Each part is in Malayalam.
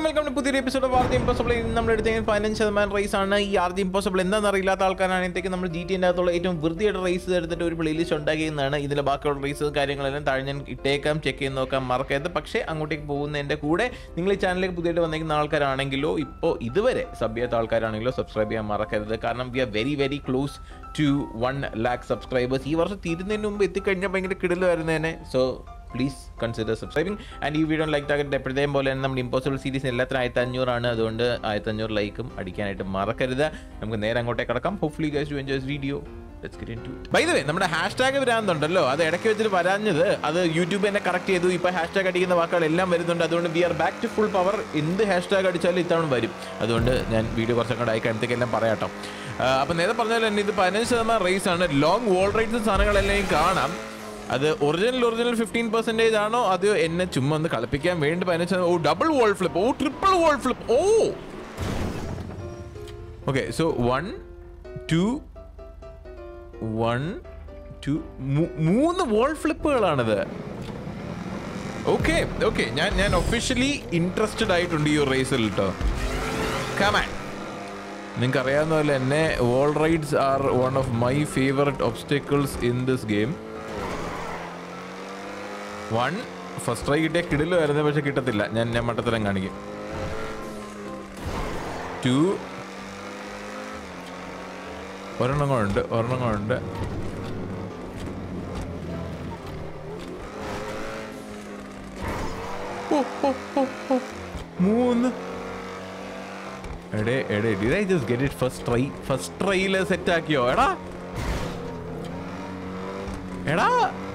വെൽക്കം ടു പുതിയൊരു episode of R the impossible ഇന്ന് നമ്മൾ എടുത്തേക്കുന്ന പതിനഞ്ച് ശതമാനം റേസ് ആണ് ഈ ആർ ദി ഇമ്പോസിബിൾ എന്താണെന്ന് അറിയില്ലാത്ത ആൾക്കാരാണെങ്കിൽ നമ്മൾ ജി ടി അകത്തുള്ള ഏറ്റവും വൃത്തിയായിട്ട് റേസ് എടുത്തിട്ട് ഒരു പ്ലേലിസ്റ്റ് ഉണ്ടാക്കിയെന്നാണ് ഇതിലെ ബാക്കിയുള്ള റേസ് കാര്യങ്ങളെല്ലാം താഴെ ഞാൻ ഇട്ടേക്കാം ചെക്ക് ചെയ്ത് നോക്കാം മറക്കരുത് പക്ഷേ അങ്ങോട്ടേക്ക് പോകുന്നതിൻ്റെ കൂടെ നിങ്ങൾ ഈ ചാനലിലേക്ക് പുതിയതായിട്ട് വന്നിരിക്കുന്ന ആൾക്കാരാണെങ്കിലോ ഇപ്പോൾ ഇതുവരെ സബ് ചെയ്യാത്ത ആൾക്കാരാണെങ്കിലോ സബ്സ്ക്രൈബ് ചെയ്യാൻ മറക്കരുത് കാരണം we are very very close to one lakh subscribers ഈ വർഷം തീരുന്നതിന് മുമ്പ് എത്തിക്കഴിഞ്ഞാൽ ഭയങ്കര കിടല് വരുന്നതിനെ so please consider subscribing and ഈ വീഡിയോ ലൈക്ക് ടാർഗറ്റ് എപ്പോഴത്തേയും പോലെ തന്നെ നമ്മുടെ ഇമ്പോസിബിൾ സീരീസ് എല്ലാത്തിനും ആയിരത്തി അഞ്ഞൂറാണ് അതുകൊണ്ട് ആയിരത്തി അഞ്ഞൂറ് ലൈക്കും അടിക്കാനായിട്ട് മറക്കരുത് നമുക്ക് നേരെ അങ്ങോട്ടേക്ക് കടക്കാം hopefully guys to enjoy video by the way നമ്മുടെ ഹാഷ് ടാഗ് വരാനുണ്ടല്ലോ അത് ഇടയ്ക്ക് വെച്ചിട്ട് വരാഞ്ഞത് അത് യൂട്യൂബ് തന്നെ കറക്റ്റ് ചെയ്തു ഇപ്പൊ ഹാഷ് ടാഗ് അടിക്കുന്ന വാക്കുകൾ എല്ലാം വരുന്നുണ്ട് അതുകൊണ്ട് we are back to full power എന്ത് ഹാഷ് ടാഗ് അടിച്ചാലും ഇത്തവണ വരും അതുകൊണ്ട് ഞാൻ വീഡിയോ കുറച്ചൊക്കെ കൂടെ ആയി കഴിയുമ്പോഴത്തേക്കെല്ലാം പറയാട്ടോ അപ്പം നേരത്തെ പറഞ്ഞ പോലെ തന്നെ ഇത് പതിനഞ്ച് ശതമാനം റേസ് ആണ് ലോങ് വോൾ റൈഡ്സ് സാധനങ്ങളെല്ലാം കാണാം അത് ഒറിജിനൽ ഒറിജിനൽ ഫിഫ്റ്റീൻ പെർസെൻറ്റേജ് ആണോ അത് എന്നെ ചുമ്മാ ഒന്ന് കളിപ്പിക്കാൻ വേണ്ടി പതിനഞ്ച് oh double wall flip oh triple wall flip oh okay so one two one two മൂന്ന് വോൾ ഫ്ലിപ്പുകളാണിത് ഓക്കെ ഓക്കെ ഞാൻ ഞാൻ ഒഫീഷ്യലി ഇൻട്രസ്റ്റഡ് ആയിട്ടുണ്ട് ഈ ഒരു റേസിൽ കേട്ടോ കമാൻ നിങ്ങൾക്ക് അറിയാവുന്ന പോലെ തന്നെ wall rides are one of my favourite obstacles in this game one first try കിട്ടിയ കിടില് വരുന്നത് പക്ഷെ കിട്ടത്തില്ല ഞാൻ ഞാൻ മട്ടത്തരം കാണിക്കും ടു ഒരെണ്ണം കൊണ്ട് ഒരെണ്ണം കൊണ്ട് ഓ, ഓ, ഓ, ഓ. മൂന്ന് എടേ എടേ did I just get it first try first ട്രൈയില് സെറ്റ് ആക്കിയോ എടാ എടാ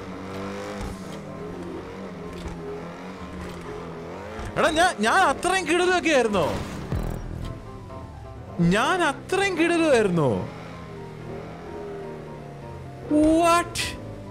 എടാ ഞാൻ ഞാൻ അത്രയും കിടലൊക്കെ ആയിരുന്നോ ഞാൻ അത്രയും കിടലുമായിരുന്നോ വാട്ട്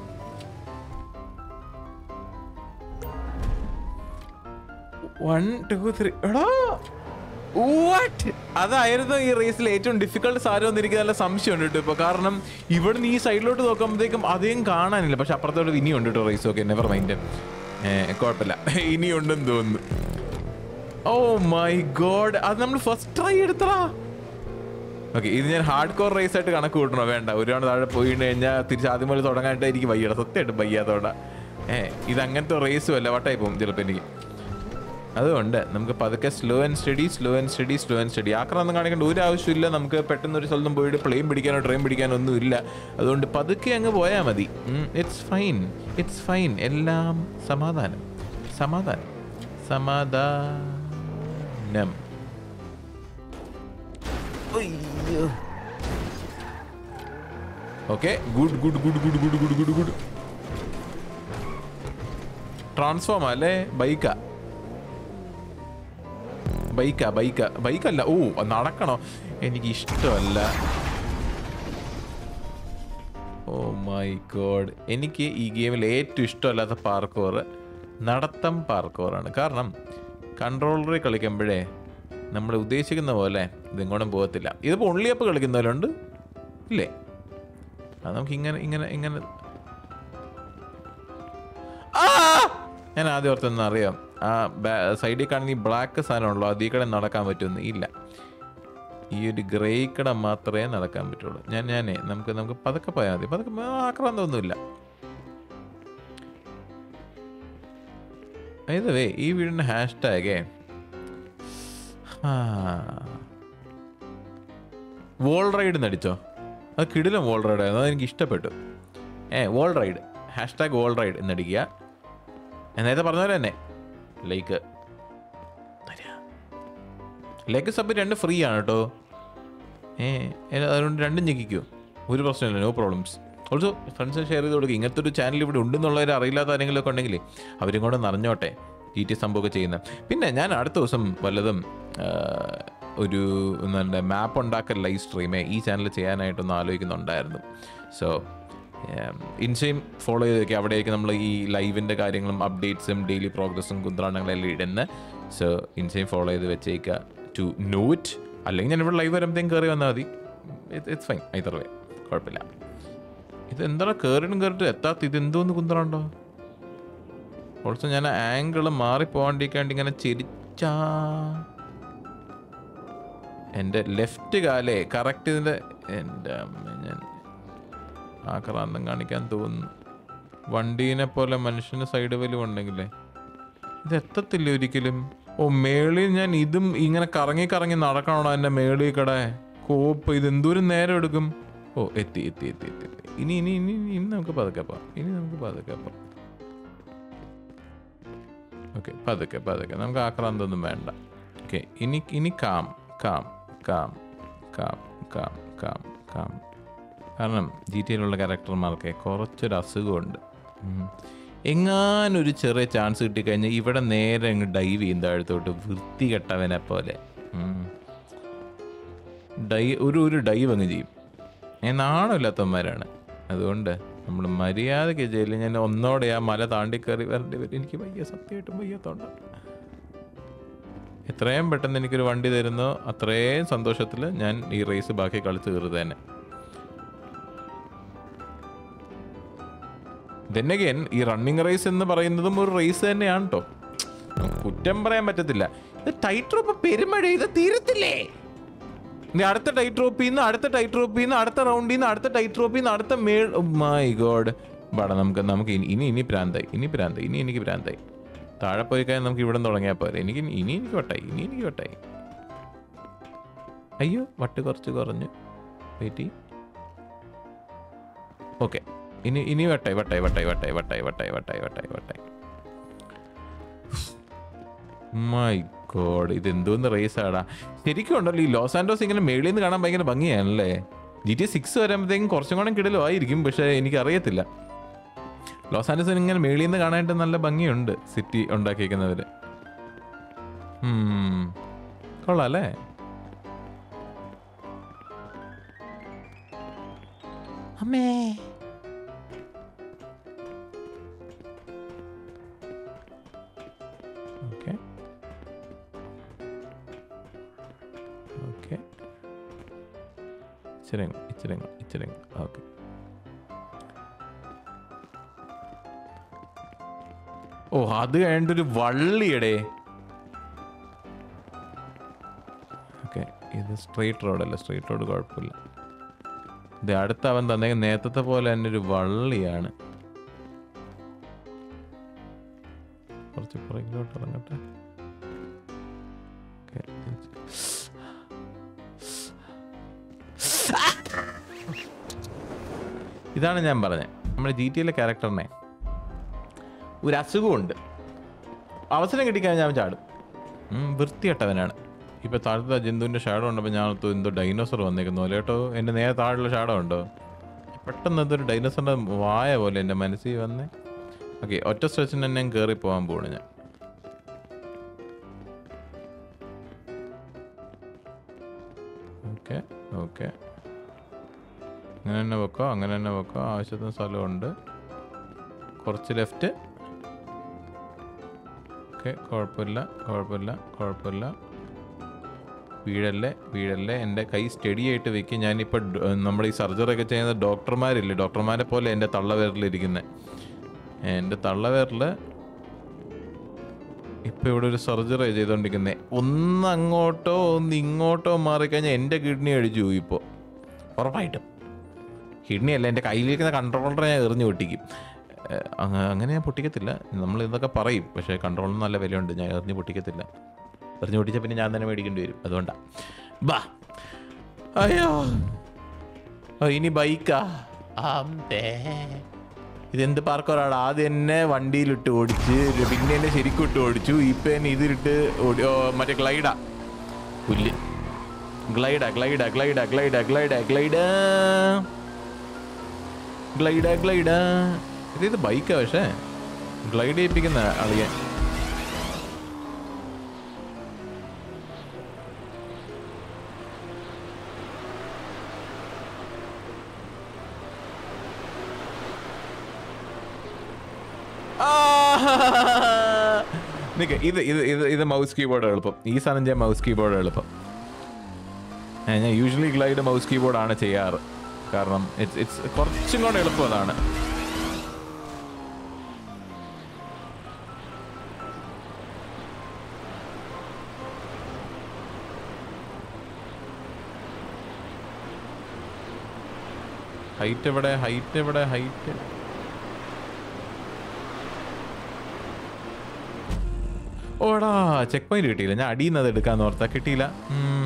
വൺ ടു ത്രീ എടാ വാട്ട് അതായിരുന്നു ഈ റേസിൽ ഏറ്റവും ഡിഫിക്കൽട്ട് സാധനം എന്ന് എനിക്ക് നല്ല സംശയമുണ്ട് കേട്ടോ ഇപ്പൊ കാരണം ഇവിടുന്ന് ഈ സൈഡിലോട്ട് നോക്കുമ്പോഴത്തേക്കും അധികം കാണാനില്ല പക്ഷെ അപ്പുറത്തോട്ട് ഇനിയുണ്ട് കേട്ടോ റേസ് ഓക്കെ നെവർ മൈൻഡ് കുഴപ്പമില്ല ഇനിയുണ്ടെന്ന് തോന്നുന്നു ഓ മൈ ഗോഡ് അത് നമ്മൾ ഫസ്റ്റ് ട്രൈ എടുത്തടാ ഓക്കെ ഇത് ഞാൻ ഹാർഡ് കോർ റേസ് ആയിട്ട് കണക്ക് കൂട്ടണോ വേണ്ട ഒരുപാട് താഴെ പോയി കഴിഞ്ഞാൽ തിരിച്ച് ആദ്യം മുതൽ തുടങ്ങാനായിട്ട് എനിക്ക് വയ്യട സത്യമായിട്ട് വയ്യാത്തോടെ ഏ ഇത് അങ്ങനത്തെ റേസും അല്ല വട്ടായി പോകും ചിലപ്പോൾ എനിക്ക് അതുകൊണ്ട് നമുക്ക് പതുക്കെ slow and steady slow and steady slow and steady ആക്രമണം കാണിക്കേണ്ട ഒരു ആവശ്യമില്ല നമുക്ക് പെട്ടെന്ന് ഒരു സ്ഥലത്തും പോയിട്ട് പ്ലെയിൻ പിടിക്കാനോ ട്രെയിൻ പിടിക്കാനോ ഒന്നും ഇല്ല അതുകൊണ്ട് പതുക്കെ അങ്ങ് പോയാൽ മതി ഇറ്റ്സ് ഫൈൻ ഇറ്റ്സ് ഫൈൻ എല്ലാം സമാധാനം സമാധാനം സമാധാനം okay good good good good good good good good transform അല്ലേ ബൈക്കാ ബൈക്കാ ബൈക്കാ ബൈക്കല്ല ഓ നടക്കണോ എനിക്ക് ഇഷ്ടമല്ല ഓ മൈ ഗോഡ് എനിക്ക് ഈ ഗെയിമിൽ ഏറ്റവും ഇഷ്ടമല്ലാത്ത പാർക്കോർ നടത്തം പാർക്കോറാണ് കാരണം കൺട്രോളറിൽ കളിക്കുമ്പോഴേ നമ്മൾ ഉദ്ദേശിക്കുന്ന പോലെ ഇതിങ്ങോട്ടും പോകത്തില്ല ഇതിപ്പോൾ ഉള്ളിയപ്പ് കളിക്കുന്നവരുണ്ട് ഇല്ലേ അത് നമുക്ക് ഇങ്ങനെ ഇങ്ങനെ ഇങ്ങനെ ആ! ഞാൻ ആദ്യം ഓർത്തൊന്നും അറിയാം ആ സൈഡിൽ കാണുന്ന ഈ ബ്ലാക്ക് സാധനമുള്ളൂ അതിൽ കൂടെ നടക്കാൻ പറ്റുമെന്ന് ഇല്ല ഈ ഒരു ഗ്രേ കട മാത്രമേ നടക്കാൻ പറ്റുള്ളൂ ഞാൻ ഞാനേ നമുക്ക് നമുക്ക് പതുക്കെ പോയാൽ മതി പതുക്കെ പോ- ആക്രാന്തമൊന്നുമില്ല വേ ഈ വീടിൻ്റെ ഹാഷ് ടാഗേ വോൾ റൈഡ് നടിച്ചോ അത് കിടിലം വോൾ റൈഡ് ആയിരുന്നു അതെനിക്ക് ഇഷ്ടപ്പെട്ടു ഏ wall ride hashtag wall ride എന്നടിക്കുക ഞാൻ നേരത്തെ പറഞ്ഞ പോലെ തന്നെ ലൈക്ക് ലൈക്ക് സബ് രണ്ട് ഫ്രീ ആണ് കേട്ടോ ഏ ഏ, അതുകൊണ്ട് രണ്ടും ഞെക്കിക്കോ ഒരു പ്രശ്നമില്ല നോ പ്രോബ്ലംസ് ഓൾസോ ഫ്രണ്ട്സിന് ഷെയർ ചെയ്ത് കൊടുക്കുക ഇങ്ങനത്തെ ഒരു ചാനൽ ഇവിടെ ഉണ്ടെന്നുള്ളവർ അറിയില്ലാത്ത ആരെങ്കിലും ഒക്കെ ഉണ്ടെങ്കിൽ അവരും കൂടെ നിറഞ്ഞോട്ടെ ടി ടി സംഭവമൊക്കെ ചെയ്യുന്ന പിന്നെ ഞാൻ അടുത്ത ദിവസം വല്ലതും ആ, ഒരു എന്താ മാപ്പ് ഉണ്ടാക്കൽ ലൈവ് സ്ട്രീമേ ഈ ചാനൽ ചെയ്യാനായിട്ടൊന്ന് ആലോചിക്കുന്നുണ്ടായിരുന്നു സോ ഇൻസ്റ്റയും ഫോളോ ചെയ്ത് വെക്കുക അവിടേക്ക് നമ്മൾ ഈ ലൈവിൻ്റെ കാര്യങ്ങളും അപ്ഡേറ്റ്സും ഡെയിലി പ്രോഗ്രസ്സും കുന്ത്രാണ്ടങ്ങളെല്ലാം ഇടുന്ന സോ ഇൻസ്റ്റയും ഫോളോ ചെയ്ത് വെച്ചേക്കുക ടു നോ ഇറ്റ് അല്ലെങ്കിൽ ഞാൻ ഇവിടെ ലൈവ് വരുമ്പോഴത്തേക്കും കയറി വന്നാൽ മതി ഇറ്റ്സ് ഫൈൻ ഐതർ വേ കുഴപ്പമില്ല ഇത് എന്താ കയറിയിട്ടും കയറിയിട്ട് എത്താത്ത ഇത് എന്തോന്ന് കുന്തറുണ്ടോ ഓൾസോ ഞാൻ ആംഗിൾ മാറി പോകാണ്ടിരിക്കാണ്ട് ഇങ്ങനെ ചെരി ചാ എൻ്റെ ലെഫ്റ്റ് കാലേ കറക്റ്റ് ഇതിൻ്റെ എൻ്റെ അമ്മ ഞാൻ ആക്രാന്തം കാണിക്കാൻ തോന്നുന്നു വണ്ടീനെ പോലെ മനുഷ്യന് സൈഡ് വലിവ് ഉണ്ടെങ്കിലേ ഇത് എത്തത്തില്ല ഒരിക്കലും ഓ മേളിൽ ഞാൻ ഇതും ഇങ്ങനെ കറങ്ങി കറങ്ങി നടക്കണോ എൻ്റെ മേളിൽ കട കോപ്പ് ഇത് എന്തോരം നേരം എടുക്കും ഓ എത്തി എത്തി എത്തി എത്തി എത്തി. ഇനി ഇനി ഇനി ഇനി ഇനി നമുക്ക് പതുക്കെ പോവാം ഇനി നമുക്ക് പതുക്കെ പോവാം ഓക്കെ പതുക്കെ പതുക്കെ നമുക്ക് ആക്രാന്തൊന്നും വേണ്ട ഓക്കെ ഇനി ഇനി calm calm calm calm calm calm calm കാരണം ജി ടി യിലുള്ള ക്യാരക്ടർമാർക്ക് കുറച്ചൊരു അസുഖമുണ്ട് ഉം. എങ്ങാനൊരു ചെറിയ ചാൻസ് കിട്ടിക്കഴിഞ്ഞാൽ ഇവിടെ നേരെ അങ്ങ് ഡൈവ് ചെയ്യും താഴത്തോട്ട് വൃത്തികെട്ടവനെ പോലെ ഉം. ഡൈ ഒരു ഒരു ഡൈവ് അങ്ങ് ചെയ്യും ഞാൻ നാണമില്ലാത്തവന്മാരാണ് അതുകൊണ്ട് നമ്മൾ മര്യാദയ്ക്ക് ചെയ്യില്ല ഞാൻ ഒന്നോടെ ആ മല താണ്ടി കയറി വരേണ്ടി വരും എനിക്ക് വയ്യ സത്യമായിട്ടും വയ്യാത്തോണ്ട എത്രയും പെട്ടെന്ന് എനിക്കൊരു വണ്ടി തരുന്നോ അത്രയും സന്തോഷത്തിൽ ഞാൻ ഈ റേസ് ബാക്കി കളിച്ച് തീർത്തേനെ ദെന്നഗൻ ഈ റണ്ണിങ് റേസ് എന്ന് പറയുന്നതും ഒരു റേസ് തന്നെയാണ് കേട്ടോ കുറ്റം പറയാൻ പറ്റത്തില്ല ഇത് ടൈറ്റ് റോപ്പ് പെരുമഴ ഇത് തീരത്തില്ലേ ഇനി അടുത്ത ടൈറ്റ് റോപ്പിൽ നിന്ന് അടുത്ത ടൈറ്റ് റോപ്പിൽ നിന്ന് അടുത്ത റൗണ്ടിൽ നിന്ന് അടുത്ത ടൈറ്റ് റോപ്പിൽ നിന്ന് അടുത്ത മേൾ മൈ ഗോഡ് വേണം നമുക്ക് നമുക്ക് ഇനി ഇനി ഇനി പ്രാന്തായി ഇനി പ്രാന്തായി ഇനി എനിക്ക് പ്രാന്തായി താഴെ പോയി കഴിഞ്ഞാൽ നമുക്ക് ഇവിടെ തുടങ്ങിയാൽ പോരെ എനിക്ക് ഇനി- ഇനി എനിക്ക് വട്ടായി ഇനി എനിക്ക് വട്ടായി അയ്യോ വട്ട് കുറച്ച് കുറഞ്ഞു വെയിറ്റ് ഓക്കെ ഇനി ഇനി വട്ടായി വട്ടായി വട്ടായി വട്ടായി വട്ടായി വട്ടായി വട്ടായി വട്ടായി വട്ടായി മൈ ഗോഡ് ഇത് എന്തോന്ന് റേസ് ആടാ ശരിക്കും ഉണ്ടല്ലോ ഈ ലോസ് ആൻഡോസ് ഇങ്ങനെ മേളിൽ നിന്ന് കാണാൻ ഭയങ്കര ഭംഗിയാണല്ലേ ജി ടി സിക്സ് വരുമ്പോഴത്തേക്കും കുറച്ചും കൂടെ കിടലോ ആയിരിക്കും പക്ഷേ എനിക്ക് അറിയത്തില്ല ലോസ് ആൻഡോസ് ഇങ്ങനെ മേളിൽ നിന്ന് കാണാനായിട്ട് നല്ല ഭംഗിയുണ്ട് സിറ്റി ഉണ്ടാക്കിയിരിക്കുന്നവര് ഉം. കൊള്ളാം അല്ലേ അമ്മേ ഓക്കെ ഓക്കെ ഇച്ചിരി ഇച്ചിരി ഇച്ചിരി ഓക്കെ ഓ അത് കഴിഞ്ഞിട്ടൊരു വള്ളിയടേ ഓക്കെ ഇത് സ്ട്രെയിറ്റ് റോഡല്ല സ്ട്രെയിറ്റ് റോഡ് കുഴപ്പമില്ല ഇത് അടുത്ത അവൻ തന്നെ നേരത്തെ പോലെ തന്നെ ഒരു വള്ളിയാണ് കുറച്ച് പുറകിലോട്ട് ഇറങ്ങട്ടെ Okay. ഇതാണ് ഞാൻ പറഞ്ഞത് നമ്മുടെ ജി ടി എല്ലെ ക്യാരക്ടറിനെ ഒരു അസുഖമുണ്ട് അവസരം കിട്ടിക്കഴിഞ്ഞാൽ അവൻ ചാടും ഉം, വൃത്തികെട്ടവനാണ് ഇപ്പൊ താഴത്തെ ജന്തുവിന്റെ ഷാഡോ ഉണ്ടപ്പോൾ ഞാൻ ഓർത്തു എന്തോ ഡൈനോസർ വന്നേക്കുന്നു അല്ലേട്ടോ എൻ്റെ നേരെ താഴെയുള്ള ഷാഡോ ഉണ്ടോ പെട്ടെന്ന് എന്തൊരു ഡൈനോസറിന്റെ വായ പോലെ എൻ്റെ മനസ്സിൽ വന്നേ ഓക്കെ ഒറ്റ സ്ട്രെച്ചിന് തന്നെ കയറി പോകാൻ പോവാണ് ഞാൻ ഓക്കെ ഓക്കെ അങ്ങനെ തന്നെ വെക്കോ അങ്ങനെ തന്നെ വെക്കോ ആവശ്യത്തിന് സ്ഥലമുണ്ട് കുറച്ച് ലെഫ്റ്റ് ഓക്കെ കുഴപ്പമില്ല കുഴപ്പമില്ല കുഴപ്പമില്ല വീഴല്ലേ വീഴല്ലേ എൻ്റെ കൈ സ്റ്റഡി ആയിട്ട് വെക്കും ഞാനിപ്പോൾ നമ്മുടെ ഈ സർജറി ഒക്കെ ചെയ്യുന്ന ഡോക്ടർമാരില്ലേ ഡോക്ടർമാരെ പോലെ എൻ്റെ തള്ളവേറിലിരിക്കുന്നത് എൻ്റെ തള്ളവേറിൽ ഇപ്പം ഇവിടെ ഒരു സർജറി ചെയ്തുകൊണ്ടിരിക്കുന്നത് ഒന്ന് അങ്ങോട്ടോ ഒന്ന് ഇങ്ങോട്ടോ മാറിക്കഴിഞ്ഞാൽ എൻ്റെ കിഡ്നി അടിച്ചു പോയി ഇപ്പോൾ ഉറപ്പായിട്ടും കിഡ്നി അല്ല എൻ്റെ കയ്യിലിരിക്കുന്ന കൺട്രോളർ ഞാൻ എറിഞ്ഞു പൊട്ടിക്കും ഏഹ് അങ്ങ- അങ്ങനെ ഞാൻ പൊട്ടിക്കത്തില്ല നമ്മൾ ഇതൊക്കെ പറയും പക്ഷേ കൺട്രോളിന് നല്ല വിലയുണ്ട് ഞാൻ എറിഞ്ഞ് പൊട്ടിക്കത്തില്ല എറിഞ്ഞ് പൊട്ടിച്ചാൽ പിന്നെ ഞാൻ തന്നെ മേടിക്കേണ്ടി വരും അതുകൊണ്ടാ ബാ അയ്യോ ഓ ഇനി ബൈക്കാ അമ്പേ ഇതെന്ത് പാർക്കറാണ് ആദ്യം എന്നെ വണ്ടിയിലിട്ട് ഓടിച്ച് പിന്നെ എന്നെ ശരിക്കും ഇട്ട് ഓടിച്ചു ഇപ്പം എന്നെ ഇതിലിട്ട് ഓടി ഓ, മറ്റേ ഗ്ലൈഡാ പുല്ല് ഗ്ലൈഡാ ഗ്ലൈഡാ ഗ്ലൈഡാ ഗ്ലൈഡാ ഗ്ലൈഡാ ഗ്ലൈഡാ ഗ്ലൈഡാ ഗ്ലൈഡാ ഇത് ഇത് ബൈക്കാ പക്ഷേ ഗ്ലൈഡ് ചെയ്യിപ്പിക്കുന്ന അളിയൻ നിക്ക് ഇത് ഇത് ഇത് ഇത് മൗസ് കീബോർഡ് എളുപ്പം ഈ സാധനം ചെയ്യാൻ മൗസ് കീബോർഡ് എളുപ്പം ഏ, ഞാൻ യൂഷ്വലി ഗ്ലൈഡ് മൗസ് കീബോർഡാണ് ചെയ്യാറ് കാരണം ഇറ്റ്സ് ഇറ്റ്സ് കുറച്ചും കൂടെ എളുപ്പം അതാണ് ഹൈറ്റ് എവിടെ ഹൈറ്റ് എവിടെ ഹൈറ്റ് ഓടാ ചെക്ക് പോയിന്റ് കിട്ടിയില്ല ഞാൻ അടിയിൽ നിന്ന് അത് എടുക്കാന്ന് ഓർത്താ കിട്ടിയില്ല ഉം.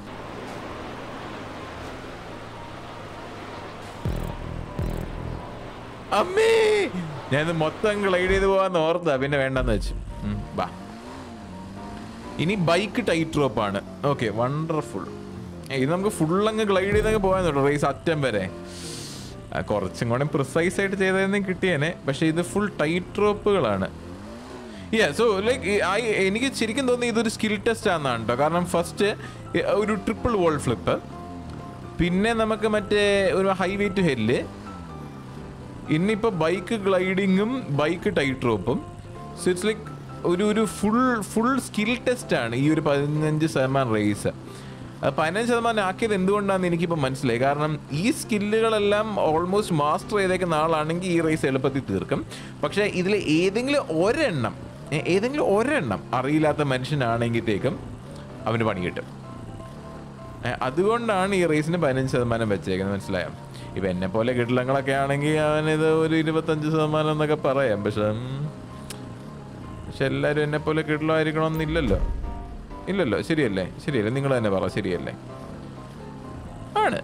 അമ്മേ ഞാൻ ഇത് മൊത്തം ഗ്ലൈഡ് ചെയ്ത് പോവാന്ന് ഓർത്താ പിന്നെ വേണ്ടെന്ന് വെച്ചു ഉം, വാ ഇനി ബൈക്ക് ടൈറ്റ് ഡ്രോപ്പ് ആണ് ഓക്കെ വണ്ടർഫുൾ ഇത് നമുക്ക് ഫുൾ അങ്ങ് ഗ്ലൈഡ് ചെയ്തങ്ങ് പോകാൻ റേസ് അറ്റം വരെ ആ, കുറച്ചും കൂടെ പ്രിസൈസ് ആയിട്ട് ചെയ്തതെന്ന് കിട്ടിയേനെ പക്ഷെ ഇത് ഫുൾ ടൈറ്റ് ഡ്രോപ്പുകളാണ് യാ സോ ലൈക്ക് എനിക്ക് ശരിക്കും തോന്നി ഇതൊരു സ്കിൽ ടെസ്റ്റ് ആണെന്നാണ് കേട്ടോ കാരണം ഫസ്റ്റ് ഒരു ട്രിപ്പിൾ വോൾ ഫ്ലിപ്പ് പിന്നെ നമുക്ക് മറ്റേ ഒരു ഹൈ വെയിറ്റ് ഹെല്ല് ഇന്നിപ്പോൾ ബൈക്ക് ഗ്ലൈഡിങ്ങും ബൈക്ക് ടൈറ്റ് റോപ്പും സോ ഇറ്റ്സ് ലൈക്ക് ഒരു ഒരു ഫുൾ ഫുൾ സ്കിൽ ടെസ്റ്റ് ആണ് ഈ ഒരു പതിനഞ്ച് ശതമാനം റേസ് അത് പതിനഞ്ച് ശതമാനം ആക്കിയത് എന്തുകൊണ്ടാണെന്ന് എനിക്കിപ്പോൾ മനസ്സിലായി കാരണം ഈ സ്കില്ലുകളെല്ലാം ഓൾമോസ്റ്റ് മാസ്റ്റർ ചെയ്തേക്കുന്ന ആളാണെങ്കിൽ ഈ റേസ് എളുപ്പത്തിൽ തീർക്കും പക്ഷേ ഇതിൽ ഏതെങ്കിലും ഒരെണ്ണം ഏ, ഏതെങ്കിലും ഒരെണ്ണം അറിയില്ലാത്ത മനുഷ്യനാണെങ്കിലത്തേക്കും അവന് പണി കിട്ടും ഏ, അതുകൊണ്ടാണ് ഈ റേസിന് പതിനഞ്ച് ശതമാനം വെച്ചേക്കുന്നത് മനസ്സിലായോ ഇപ്പൊ എന്നെ പോലെ കിട്ടിലങ്ങളൊക്കെ ആണെങ്കിൽ അവനിത് ഒരു ഇരുപത്തഞ്ച് ശതമാനം എന്നൊക്കെ പറയാം പക്ഷെ ഉം, പക്ഷെ എല്ലാരും എന്നെ പോലെ കിട്ടിലായിരിക്കണമെന്നില്ലല്ലോ ഇല്ലല്ലോ ശരിയല്ലേ ശരിയല്ലേ നിങ്ങൾ തന്നെ പറ ശരിയല്ലേ ആണ്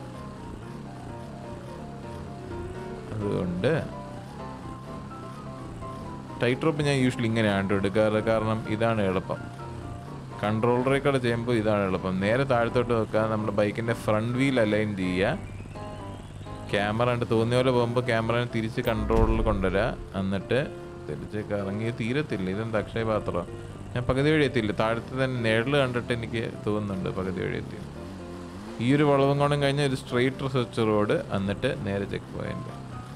അതുകൊണ്ട് ടൈറ്റ് റോപ്പ് ഞാൻ യൂഷ്വലി ഇങ്ങനെയാണ് ട്ടോ എടുക്കാറ് കാരണം ഇതാണ് എളുപ്പം കൺട്രോൾ റേക്കോടെ ചെയ്യുമ്പോൾ ഇതാണ് എളുപ്പം നേരെ താഴത്തോട്ട് വെക്കുക നമ്മുടെ ബൈക്കിന്റെ ഫ്രണ്ട് വീൽ അലൈൻ ചെയ്യുക ക്യാമറ ഉണ്ട് തോന്നിയ പോലെ പോകുമ്പോൾ ക്യാമറ തിരിച്ച് കൺട്രോളിൽ കൊണ്ടുവരിക എന്നിട്ട് തിരിച്ച് കറങ്ങി തീരത്തില്ല ഇതെന്താ അക്ഷയ പാത്രം ഞാൻ പകുതി വഴി എത്തിയില്ല താഴത്തെ തന്നെ നേരിൽ കണ്ടിട്ട് എനിക്ക് തോന്നുന്നുണ്ട് പകുതി വഴി എത്തി ഈ ഒരു വളവും കൊണ്ടും കഴിഞ്ഞ ഒരു സ്ട്രെയിറ്റ് റിസർച്ച് റോഡ് എന്നിട്ട് നേരെ check point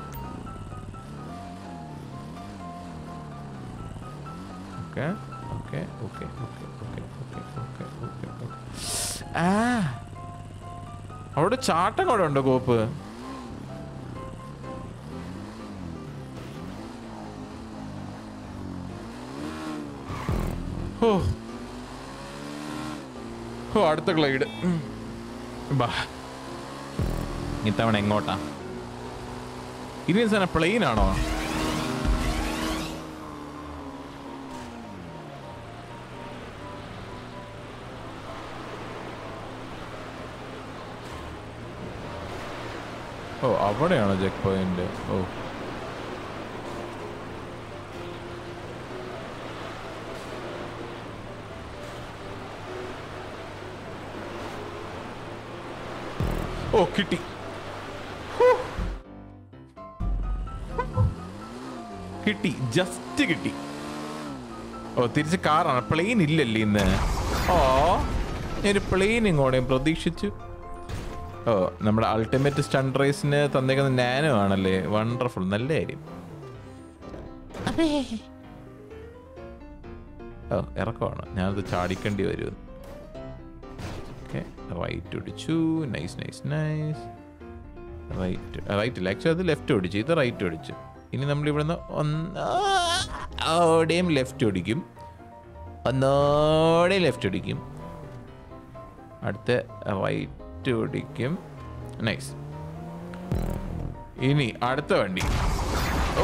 okay okay okay okay okay okay okay okay okay ആ അവിടെ ചാട്ടം കൂടെ ഉണ്ടോ കോപ്പ് ഓ ഓ അടുത്ത ഗ്ലൈഡ് ബാ ഇത്തവണ എങ്ങോട്ടാ ഇനി സാധനം പ്ലെയിൻ ആണോ ഓ അവിടെയാണോ ചെക്ക് പോയിന്റ് ഓ ഓ കിട്ടി ഹൂ. കിട്ടി ജസ്റ്റ് കിട്ടി ഓ തിരിച്ച് കാറാണ് പ്ലെയിൻ ഇല്ലല്ലേ ഇന്ന് ഓ ഞാനൊരു പ്ലെയിൻ ഇങ്ങോട്ടേയും പ്രതീക്ഷിച്ചു ഓ നമ്മുടെ അൾട്ടിമേറ്റ് സ്റ്റണ്ട് റേസിന് തന്നേക്കുന്ന നാനോ ആണല്ലേ വണ്ടർഫുൾ നല്ല കാര്യം ഓ ഇറക്കമാണ് ഞാനത് ചാടിക്കേണ്ടി വരും ഓക്കെ റൈറ്റ് ഒടിച്ചു nice nice nice right right ഇല്ല ആക്ച്വലി അത് ലെഫ്റ്റ് ഒടിച്ചു ഇത് റൈറ്റ് ഒടിച്ചു ഇനി നമ്മൾ ഇവിടുന്ന് ഒന്നോടെയും ലെഫ്റ്റ് ഒടിക്കും ഒന്നോടെയും ലെഫ്റ്റ് ഒടിക്കും അടുത്ത റൈറ്റ് ഒടിക്കും നൈസ് ഇനി അടുത്ത വണ്ടി ഓ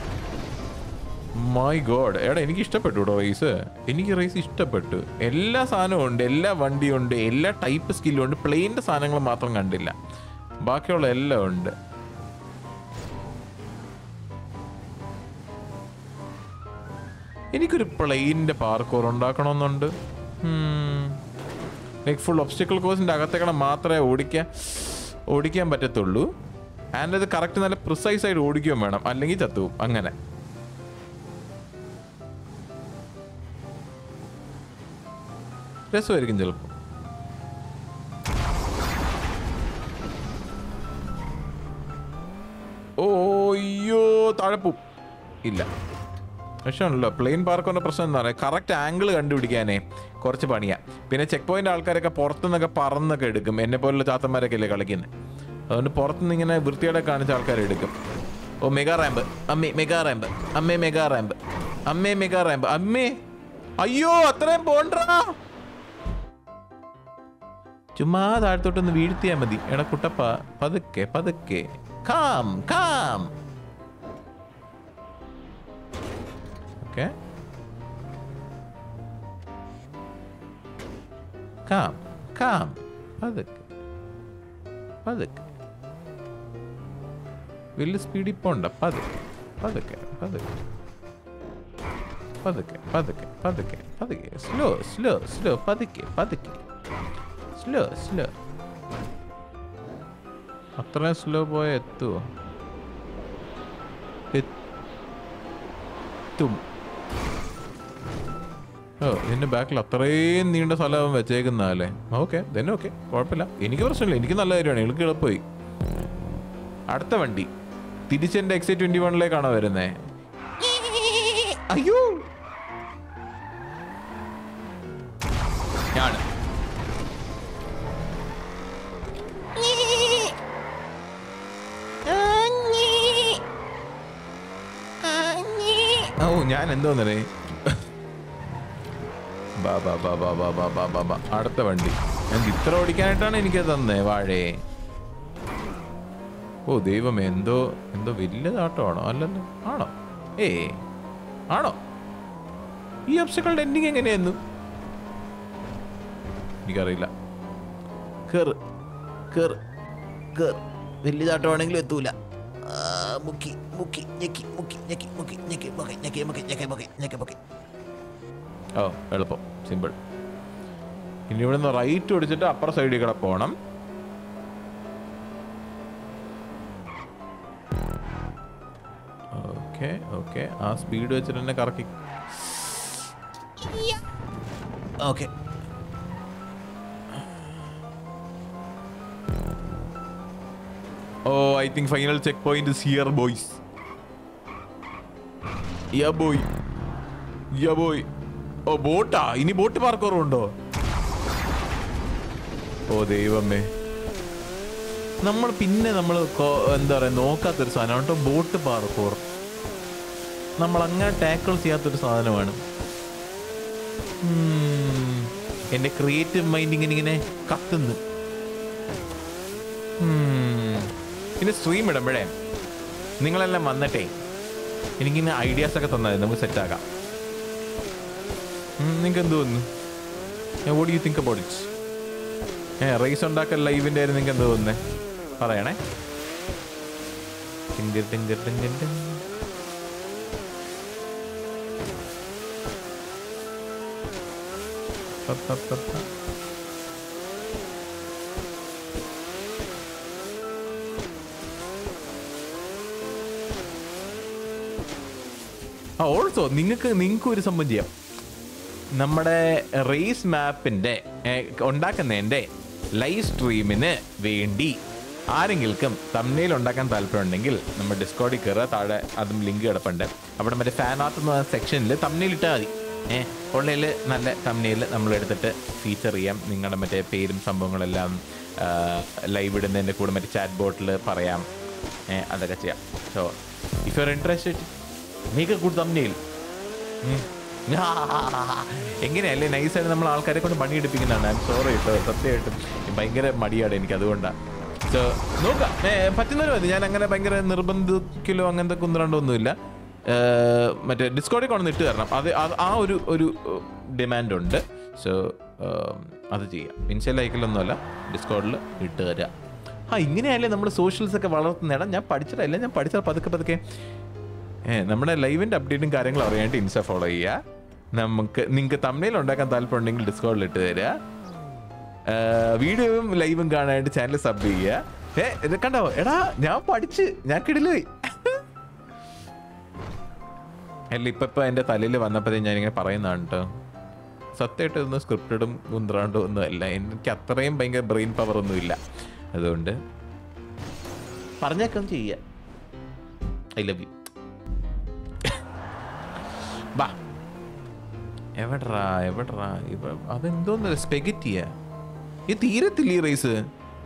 മൈ ഗോഡ് എടാ എനിക്ക് ഇഷ്ടപ്പെട്ടു കേട്ടോ റേസ് എനിക്ക് റേസ് ഇഷ്ടപ്പെട്ടു എല്ലാ സാധനവും ഉണ്ട് എല്ലാ വണ്ടിയും ഉണ്ട് എല്ലാ ടൈപ്പ് സ്കില്ലും ഉണ്ട് പ്ലെയിൻ്റെ സാധനങ്ങൾ മാത്രം കണ്ടില്ല ബാക്കിയുള്ള എല്ലാം ഉണ്ട് എനിക്കൊരു പ്ലെയിനിന്റെ പാർക്കോർ ഉണ്ടാക്കണമെന്നുണ്ട് ലൈക്ക് ഫുൾ ഒബ്സ്റ്റിക്കൽ കോഴ്സിന്റെ അകത്തേക്കണം മാത്രമേ ഓടിക്കാൻ ഓടിക്കാൻ പറ്റത്തുള്ളൂ ആൻഡ് അത് കറക്റ്റ് നല്ല പ്രിസൈസ് ആയിട്ട് ഓടിക്കുകയും വേണം അല്ലെങ്കിൽ ചത്തുവും അങ്ങനെ രസമായിരിക്കും ചിലപ്പോൾ ഓ അയ്യോ താഴെ പോവും ഇല്ല പ്രശ്നമല്ലോ പ്ലെയിൻ പാർക്കിന്റെ പ്രശ്നം എന്താ പറയുക കറക്റ്റ് ആംഗിൾ കണ്ടുപിടിക്കാനേ കുറച്ച് പണിയാ പിന്നെ ചെക്ക് പോയിന്റ് ആൾക്കാരൊക്കെ പുറത്തുനിന്നൊക്കെ പറന്നൊക്കെ എടുക്കും എന്നെ പോലുള്ള ചാത്തന്മാരൊക്കെ അല്ലേ കളിക്കുന്നത് അതുകൊണ്ട് പുറത്തുനിന്ന് ഇങ്ങനെ വൃത്തിയോടെ കാണിച്ച ആൾക്കാർ എടുക്കും ഓ മെഗാ റാമ്പ് അമ്മേ മെഗാ റാമ്പ് അമ്മേ മെഗാ റാമ്പ് അമ്മേ മെഗാ റാമ്പ് അമ്മേ അയ്യോ അത്രയും പോണ്ടാ ചുമ്മാ താഴത്തോട്ടൊന്ന് വീഴ്ത്തിയാൽ മതി എടാ കുട്ടപ്പ പതുക്കെ പതുക്കെ calm calm okay calm calm പതുക്കെ പതുക്കെ വലിയ സ്പീഡിൽ പോണ്ട പതുക്കെ പതുക്കെ പതുക്കെ പതുക്കെ പതുക്കെ പതുക്കെ പതുക്കെ സ്ലോ സ്ലോ സ്ലോ പതുക്കെ പതുക്കെ സ്ലോ സ്ലോ അത്രയും സ്ലോ പോയ എത്തുമോ എത്തും ഓ ഇതിന്റെ ബാക്കിൽ അത്രയും നീണ്ട സ്ഥലം അവൻ വെച്ചേക്കുന്നല്ലേ ഓക്കെ തന്നെ ഓക്കെ കുഴപ്പമില്ല എനിക്ക് പ്രശ്നമില്ല എനിക്ക് നല്ല കാര്യമാണ് എനിക്ക് എളുപ്പമായി അടുത്ത വണ്ടി തിരിച്ചെന്റെ എക്സൈ ട്വന്റി വണ്ണിലേക്കാണോ വരുന്നേ അയ്യോ ഞാൻ ഓ ഞാൻ എന്തോന്നേ ബാ ബാ ബാ ബാ ബാ ബാ ബാ ബാ ബാ അടുത്ത വണ്ടി ഞാൻ ഇത്ര ഓടിക്കാനായിട്ടാണ് എനിക്ക് തന്നേ വാഴേ ഓ ദൈവമേ എന്തോ എന്തോ വലിയതാട്ടമാണോ അല്ലല്ലോ ആണോ ഏ ആണോ ഈ അപ്സക്കളുടെ എൻഡിങ് എങ്ങനെയായിരുന്നു എനിക്കറിയില്ല കേറ് കേറ് കേറ് വലിയതാട്ടമാണെങ്കിലും എത്തൂല ആ, മുക്കി മുക്കി ഞെക്കി മുക്കി ഞെക്കി മുക്കി ഞെക്കി മുക്കി ഞെക്കി മുക്കി ഞെക്കി മുക്കി ഞെക്കി മുക്കി ഓ എളുപ്പം സിമ്പിൾ ഇനി ഇവിടെ നിന്ന് റൈറ്റ് ഓടിച്ചിട്ട് അപ്പുറ സൈഡിൽ കൂടെ പോകണം ഓക്കെ ഓക്കെ ആ സ്പീഡ് വെച്ചിട്ട് തന്നെ കറക്കി ഓക്കെ ഓ I think final check point is here boys yeah boy yeah boy ഓ ബോട്ടാ ഇനി ബോട്ട് പാർക്കോറുണ്ടോ ഓ ദൈവമേ നമ്മൾ പിന്നെ നമ്മൾ എന്താ പറയാ നോക്കാത്തൊരു സാധനം കേട്ടോ ബോട്ട് പാർക്കോർ നമ്മൾ അങ്ങനെ ടാക്കിൾ ചെയ്യാത്തൊരു സാധനമാണ് ഉം. എന്റെ ക്രിയേറ്റീവ് മൈൻഡ് ഇങ്ങനെ ഇങ്ങനെ കത്തുന്നു ഉം. പിന്നെ സ്ട്രീം ഇടുമ്പോഴേ നിങ്ങളെല്ലാം വന്നിട്ടേ എനിക്കിങ്ങനെ ഐഡിയാസ് ഒക്കെ തന്നാൽ നമുക്ക് സെറ്റാക്കാം നിങ്ങൾക്ക് എന്ത് തോന്നുന്നു what you think about it a race ഉണ്ടാക്കൽ ലൈവിന്റെ ആയിരുന്നു നിങ്ങൾക്ക് എന്ത് തോന്നുന്നേ പറയണേ ടിങ്കർ ടിങ്കർ ടിങ്കർ ടിങ്കർ. പ, പ, പ, പ. ആ ഓൾസോ നിങ്ങൾക്ക് നിങ്ങൾക്ക് ഒരു സംഭവം ചെയ്യാം നമ്മുടെ റേസ് മാപ്പിന്റെ ഉണ്ടാക്കുന്നതിന്റെ ലൈവ് സ്ട്രീമിന് വേണ്ടി ആരെങ്കിലും തമ്മിൽ ഉണ്ടാക്കാൻ താല്പര്യമുണ്ടെങ്കിൽ നമ്മുടെ ഡിസ്കോഡിൽ കയറുക താഴെ അതും ലിങ്ക് കിടപ്പുണ്ട് അവിടെ മറ്റേ ഫാൻ ആർട്ട് എന്ന സെക്ഷനിൽ തമ്മിൽ ഇട്ടാൽ മതി ഏഹ് ഉള്ളതിൽ നല്ല തമ്മിൽ നമ്മൾ എടുത്തിട്ട് ഫീച്ചർ ചെയ്യാം നിങ്ങളുടെ മറ്റേ പേരും സംഭവങ്ങളെല്ലാം ലൈവ് ഇടുന്നതിൻ്റെ കൂടെ മറ്റേ ചാറ്റ് ബോട്ടിൽ പറയാം ഏഹ് അതൊക്കെ ചെയ്യാം so if you are interested make a good തമ്മിൽ എങ്ങനെയല്ലേ നൈസായിട്ട് നമ്മൾ ആൾക്കാരെ കൊണ്ട് പണിയെടുപ്പിക്കുന്നതാണ് ഐ എം സോറി കേട്ടോ സത്യമായിട്ടും ഭയങ്കര മടിയാണ് എനിക്ക് അതുകൊണ്ടാണ് സോ നോക്കാം ഏ, പറ്റുന്നവരും മതി ഞാൻ അങ്ങനെ ഭയങ്കര നിർബന്ധിക്കലോ അങ്ങനത്തെ കുന്ത്രണ്ടൊന്നുമില്ല മറ്റേ ഡിസ്കോഡിൽ കൊണ്ടു ഇട്ട് തരണം അത് അത് ആ ഒരു ഒരു ഡിമാൻഡ് ഉണ്ട് സോ അത് ചെയ്യാം ഇൻസ്റ്റൽ ലൈക്കിലൊന്നുമല്ല ഡിസ്കോഡിൽ ഇട്ട് തരാം ആ ഇങ്ങനെയല്ലേ നമ്മൾ സോഷ്യൽസ് ഒക്കെ വളർത്തുന്നേടാ ഞാൻ പഠിച്ചിട്ടല്ല ഞാൻ പഠിച്ചാൽ പതുക്കെ പതുക്കെ ഏ, നമ്മുടെ ലൈവിന്റെ അപ്ഡേറ്റും കാര്യങ്ങളും അറിയാനായിട്ട് ഇൻസ്റ്റ ഫോളോ ചെയ്യുക നമുക്ക് നിങ്ങൾക്ക് തമ്മിൽ ഉണ്ടാക്കാൻ താല്പര്യമുണ്ടെങ്കിൽ ഡിസ്കൗണ്ടിൽ ഇട്ട് തരിക ഏ, വീഡിയോയും ലൈവും കാണാനായിട്ട് ചാനൽ സബ് ചെയ്യുക ഏ ഇത് കണ്ടോ എടാ ഞാൻ പഠിച്ച് ഞാൻ കിടിലുപോയി അല്ല ഇപ്പൊ ഇപ്പൊ എന്റെ തലയിൽ വന്നപ്പോഴേ ഞാനിങ്ങനെ പറയുന്നതാണ് കേട്ടോ സത്യമായിട്ട് ഇതൊന്നും സ്ക്രിപ്റ്റഡും കുന്ത്രാണ്ടും ഒന്നും അല്ല എനിക്ക് അത്രയും ഭയങ്കര ബ്രെയിൻ പവർ ഒന്നും ഇല്ല അതുകൊണ്ട് പറഞ്ഞേക്കാം ചെയ്യുക ഐ ലവ് യു ബാ എവിടറാ എവിടറാ ഇവ അതെന്തോന്ന് സ്പെഗറ്റിയാ ഈ തീരത്തില്ല ഈ race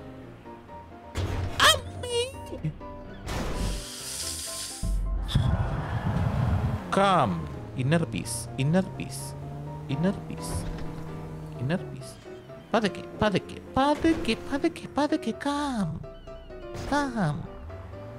calm inner peace inner peace inner peace inner peace പതുക്കെ പതുക്കെ പതുക്കെ പതുക്കെ പതുക്കെ കാം കാം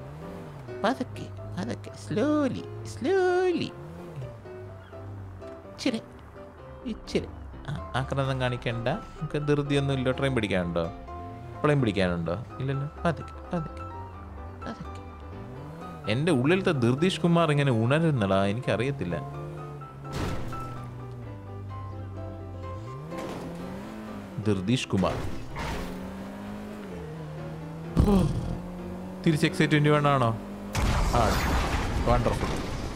പതുക്കെ പതുക്കെ സ്ലോലി സ്ലോലി ഇച്ചിരി ഇച്ചിരി ആ, ആക്രമണം കാണിക്കണ്ട നമുക്ക് ധൃതിയൊന്നും ഇല്ല ട്രെയിൻ പിടിക്കാനുണ്ടോ പ്ലെയിൻ പിടിക്കാനുണ്ടോ ഇല്ലല്ലോ പതുക്കെ പതുക്കെ പതുക്കെ എൻ്റെ ഉള്ളിലത്തെ ധൃതീഷ് കുമാർ ഇങ്ങനെ ഉണരുന്നടാ എനിക്കറിയത്തില്ല ധൃതീഷ് കുമാർ ഓ, തിരിച്ച് എക്സൈ ട്വന്റി വൺ ആണോ ആ വണ്ടർഫുൾ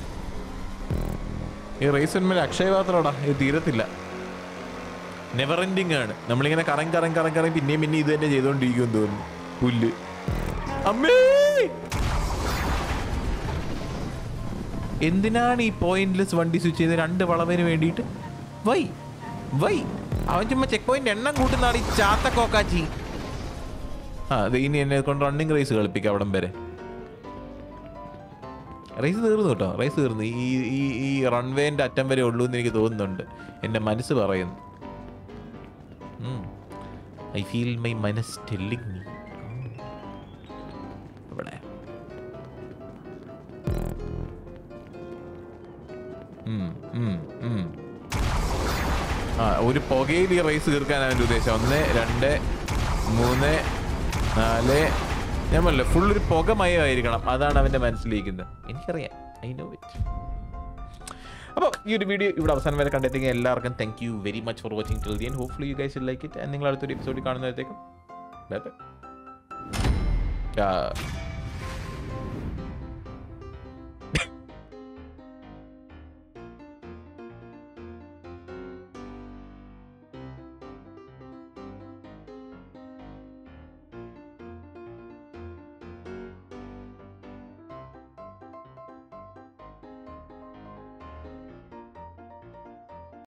ഈ റേസ് അക്ഷയ പാത്രടാ ഇത് തീരത്തില്ല നെവർ എൻഡിങ് ആണ് നമ്മളിങ്ങനെ കറങ്ങി കറങ്ങി കറങ്ങി കറങ്ങി പിന്നെയും പിന്നെ ഇത് തന്നെ ചെയ്തുകൊണ്ടിരിക്കുമെന്ന് തോന്നുന്നു പുല്ല് അമ്മേ എന്തിനാണ് ഈ പോയിന്റ്ലെസ് വണ്ടി സ്വിച്ച് ചെയ്ത് രണ്ട് വളവിന് വേണ്ടിയിട്ട് വൈ വൈ അവൻ ചുമ്മാ ചെക്ക് പോയിന്റ് എണ്ണം കൂട്ടുന്നാണ് ഈ ചാത്ത കോക്കാച്ചി ആ അത് ഇനി എന്നെ കൊണ്ട് റണ്ണിങ് റേസ് കളിപ്പിക്കാം അവിടം വരെ റേസ് തീർന്നു കേട്ടോ റേസ് തീർന്നു ഈ ഈ ഈ റൺവേന്റെ അറ്റം വരെ ഉള്ളൂ എന്ന് എനിക്ക് തോന്നുന്നുണ്ട് എൻ്റെ മനസ്സ് പറയുന്നു ഐ ഫീൽ മൈ മനസ് ടെല്ലിങ് മീ ഇവിടെ ഉം, ഉം, ഉം. ആ ഒരു പുകയിൽ ഈ റേസ് തീർക്കാൻ അവൻ്റെ ഉദ്ദേശം ഒന്ന് രണ്ട് മൂന്ന് നാല് ഞാൻ പറഞ്ഞില്ല ഫുൾ ഒരു പുകമയമായിരിക്കണം അതാണ് അവൻ്റെ മനസ്സിലിരിക്കുന്നത് എനിക്കറിയാം ഐ നോ ഇറ്റ് അപ്പോൾ ഈ ഒരു വീഡിയോ ഇവിടെ അവസാനം വരെ കണ്ടെത്തിയെങ്കിൽ എല്ലാവർക്കും thank you very much for watching till the end hopefully you guys like it നിങ്ങൾ അടുത്തൊരു എപ്പിസോഡിൽ കാണുന്നതിനേക്കും ബൈ ബൈ